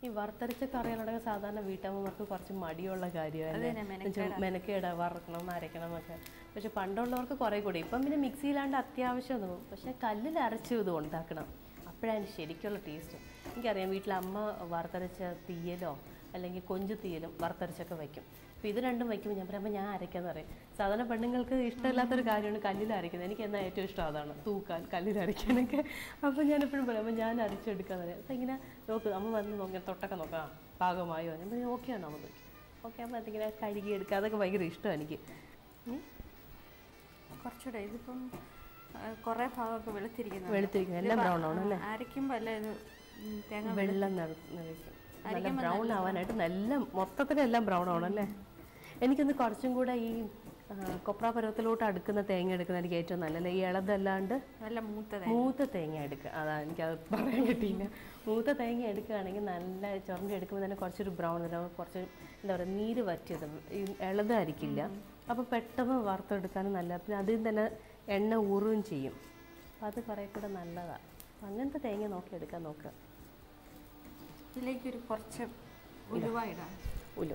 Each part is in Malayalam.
ഈ വറുത്തരച്ച കറികളോടൊക്കെ സാധാരണ വീട്ടമ്മമാർക്ക് കുറച്ച് മടിയുള്ള അത് കാര്യമല്ലേ തന്നെ, മെനക്കേടാ. മെനക്കേട വറക്കണം അരക്കണം എന്നൊക്കെ പക്ഷെ പണ്ടുള്ളവർക്ക് കുറേ കൂടി ഇപ്പം പിന്നെ മിക്സിയിലാണ്ട് അത്യാവശ്യം തോന്നും പക്ഷെ കല്ലിൽ അരച്ച് ഇത് ഉണ്ടാക്കണം അപ്പോഴാണ് ശരിക്കുള്ള ടേസ്റ്റ് എനിക്കറിയാം വീട്ടിൽ അമ്മ വറുത്തരച്ച തീയലോ അല്ലെങ്കിൽ കൊഞ്ച് തീയലും വറുത്തരച്ചൊക്കെ വയ്ക്കും അപ്പോൾ ഇത് രണ്ടും വയ്ക്കുമ്പോൾ ഞാൻ പറയുമ്പോൾ ഞാൻ അരയ്ക്കാന്ന് പറയും സാധാരണ പെണ്ണുങ്ങൾക്ക് ഇഷ്ടമില്ലാത്തൊരു കാര്യമാണ് കല്ലിൽ അരയ്ക്കുന്നത് എനിക്ക് എന്നാൽ ഏറ്റവും ഇഷ്ടം അതാണ് തൂക്കാൻ കല്ലിൽ അരയ്ക്കാനൊക്കെ അപ്പോൾ ഞാൻ എപ്പോഴും പറയും അപ്പോൾ ഞാൻ അരച്ചെടുക്കാന്ന് പറയും അപ്പോൾ ഇങ്ങനെ നോക്ക് അമ്മ വന്ന് നോക്കി തൊട്ടൊക്കെ നോക്കാം പാകമായോ ഞാൻ പറയും ഓക്കെ ആണോ അമ്മ ഓക്കെ ആകുമ്പോൾ അതിങ്ങനെ കഴുകി എടുക്കുക അതൊക്കെ ഭയങ്കര ഇഷ്ടമാണ് എനിക്ക് ഉം. കുറച്ചുകൂടെ ഇതിപ്പം ആ, കുറേ ഭാഗമൊക്കെ വെളുത്തിരിക്കുന്നത് വെളുത്തിരിക്കുന്നത് എല്ലാം ബ്രൗൺ ആണ് അല്ലേ അരയ്ക്കുമ്പോൾ അല്ല ഇത് ഉം, തേങ്ങ വെള്ളം നിറ- നിറയ്ക്കും നല്ല ബ്രൗൺ ആവാനായിട്ട് നല്ല മൊത്തത്തിലെല്ലാം ബ്രൗൺ ആവണല്ലേ എനിക്കൊന്ന് കുറച്ചും കൂടെ ഈ ആ, കൊപ്ര പരുവത്തിലോട്ട് അടുക്കുന്ന തേങ്ങ എടുക്കുന്ന എനിക്ക് ഏറ്റവും നല്ലത് ഈ ഇളതല്ലാണ്ട് നല്ല മൂത്തത് മൂത്ത തേങ്ങ എടുക്കുക അതാ എനിക്കത് പറയാൻ കിട്ടിയില്ല മൂത്ത തേങ്ങ എടുക്കുകയാണെങ്കിൽ നല്ല ചുരണ്ടി എടുക്കുമ്പോൾ തന്നെ കുറച്ചൊരു ബ്രൗൺ നിറം കുറച്ച് എന്താ പറയുക നീര് വറ്റിയത് ഈ ഇളതായിരിക്കില്ല അപ്പോൾ പെട്ടെന്ന് വറുത്തെടുക്കാനും നല്ല പിന്നെ അതിൽ തന്നെ എണ്ണ ഊറുകയും ചെയ്യും അപ്പോൾ അത് കുറേ കൂടെ നല്ലതാണ് അങ്ങനത്തെ തേങ്ങ നോക്കി എടുക്കാൻ നോക്കുക ഇതിലേക്ക് ഒരു കുറച്ച് ഉലുവ ഇടാം ഉലുവ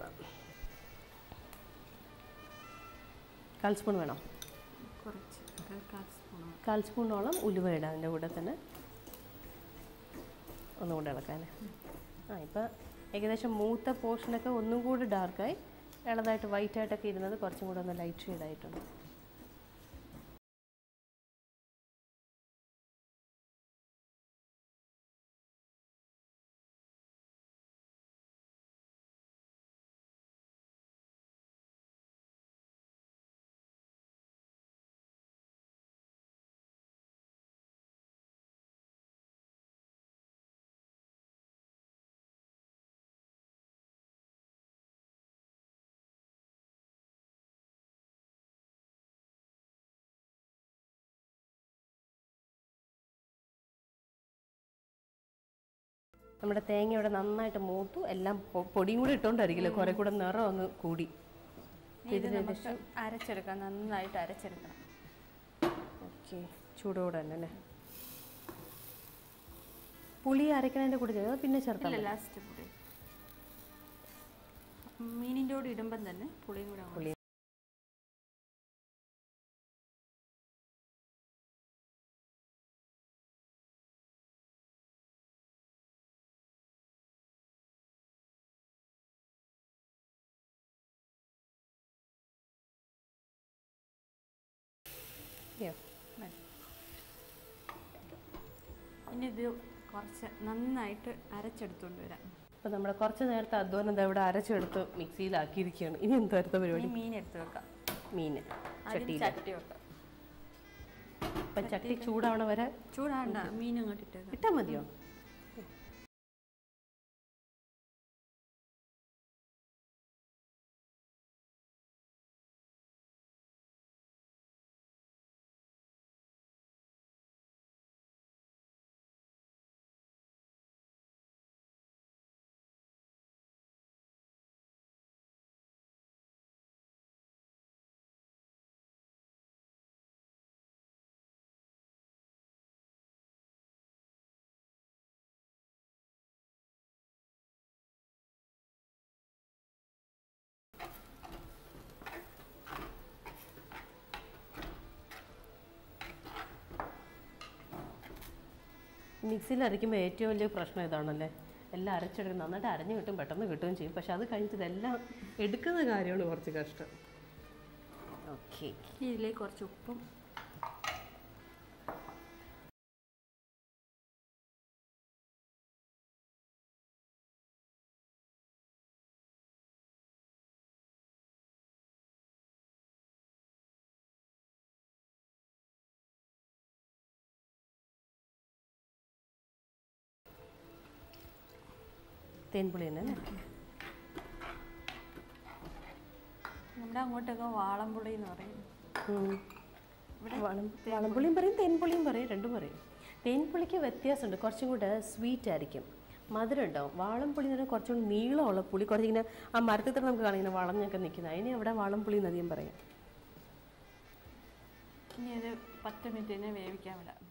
കാൽ സ്പൂൺ വേണം കുറച്ച് ഒരു കാൽ സ്പൂൺ കാൽ സ്പൂണോളം ഉലുവ ഇടാം അതിൻ്റെ കൂടെ തന്നെ ഒന്നുകൂടെ ഇളക്കാൻ ആ ഇപ്പം ഏകദേശം മൂത്ത പോർഷനൊക്കെ ഒന്നും കൂടി ഡാർക്കായി ഇളതായിട്ട് വൈറ്റ് ആയിട്ടൊക്കെ ഇരുന്നത് കുറച്ചും കൂടെ ഒന്ന് ലൈറ്റ് ഷെയ്ഡായിട്ടുണ്ട് നമ്മുടെ തേങ്ങ ഇവിടെ നന്നായിട്ട് മൂത്തു എല്ലാം പൊ- പൊടിയും കൂടി ഇട്ടുകൊണ്ടായിരിക്കില്ല കുറെ കൂടെ നിറം അങ്ങ് കൂടി ഇത് നമുക്ക് അരച്ചെടുക്കാം നന്നായിട്ട് അരച്ചെടുക്കണം ഓക്കെ ചൂടോടെ തന്നെ അല്ലേ പുളി അരക്കണതിൻ്റെ കൂടെ ചേർത്ത് പിന്നെ ചേർക്കാം ഇല്ല ലാസ്റ്റ് പുളി മീനിൻ്റെ കൂടെ ഇടുമ്പം തന്നെ പുളിയും കൂടെ അങ്ങോട്ട് പുളി Yeah. മതി. ഇനി ഇത് കുറച്ച് നന്നായിട്ട് അരച്ചെടുത്തുകൊണ്ട് വരാം അപ്പൊ നമ്മുടെ കുറച്ച് നേരത്തെ അധ്വാനം ദാ ഇവിടെ അരച്ചെടുത്ത് മിക്സിയിലാക്കിയിരിക്കുകയാണ് ഇനി എന്താ അടുത്ത പരിപാടി ഇനി മീൻ എടുത്ത് വെക്കാം മീന് ആദ്യം ചട്ടിയിൽ ചട്ടി വെക്കാം അപ്പൊ ചട്ടി ചൂടാവണ വരെ ചൂടാണ്ട മീൻ അങ്ങോട്ട് ഇട്ടേക്കാം ഇട്ടാ മതിയോ മിക്സിയിൽ അരയ്ക്കുമ്പോൾ ഏറ്റവും വലിയ പ്രശ്നം ഇതാണല്ലേ എല്ലാം അരച്ചെടുക്കും നന്നായിട്ട് അരഞ്ഞു കിട്ടും പെട്ടെന്ന് കിട്ടുകയും ചെയ്യും പക്ഷെ അത് കഴിഞ്ഞിട്ട് ഇതെല്ലാം എടുക്കുന്ന കാര്യമാണ് കുറച്ച് കഷ്ടം ഓക്കെ ഇതിലേക്ക് കുറച്ച് ഉപ്പും തേൻപുളി തന്നെ അല്ലേ നമ്മുടെ അങ്ങോട്ടൊക്കെ വാളംപുളി എന്ന് പറയും ഉം. ഇവിടെ വളം വളംപുളിയും പറയും തേൻപുളിയും പറയും രണ്ടും പറയും തേൻപുളിക്ക് വ്യത്യാസമുണ്ട് കുറച്ചും കൂടെ സ്വീറ്റ് ആയിരിക്കും മധുരം ഉണ്ടാവും വാളംപുളി എന്ന് പറഞ്ഞാൽ കുറച്ചും കൂടി നീളമുള്ള പുളി കുറച്ചിങ്ങനെ ആ മരത്തിൽ തന്നെ നമുക്ക് കാണാം ഇങ്ങനെ വളഞ്ഞൊക്കെ നിൽക്കുന്നത് അതിന് അവിടെ വാളംപുളി എന്ന് അധികം പറയും ഇനി അത് പത്ത് മിനിറ്റിനെ വേവിക്കാൻ വിടാം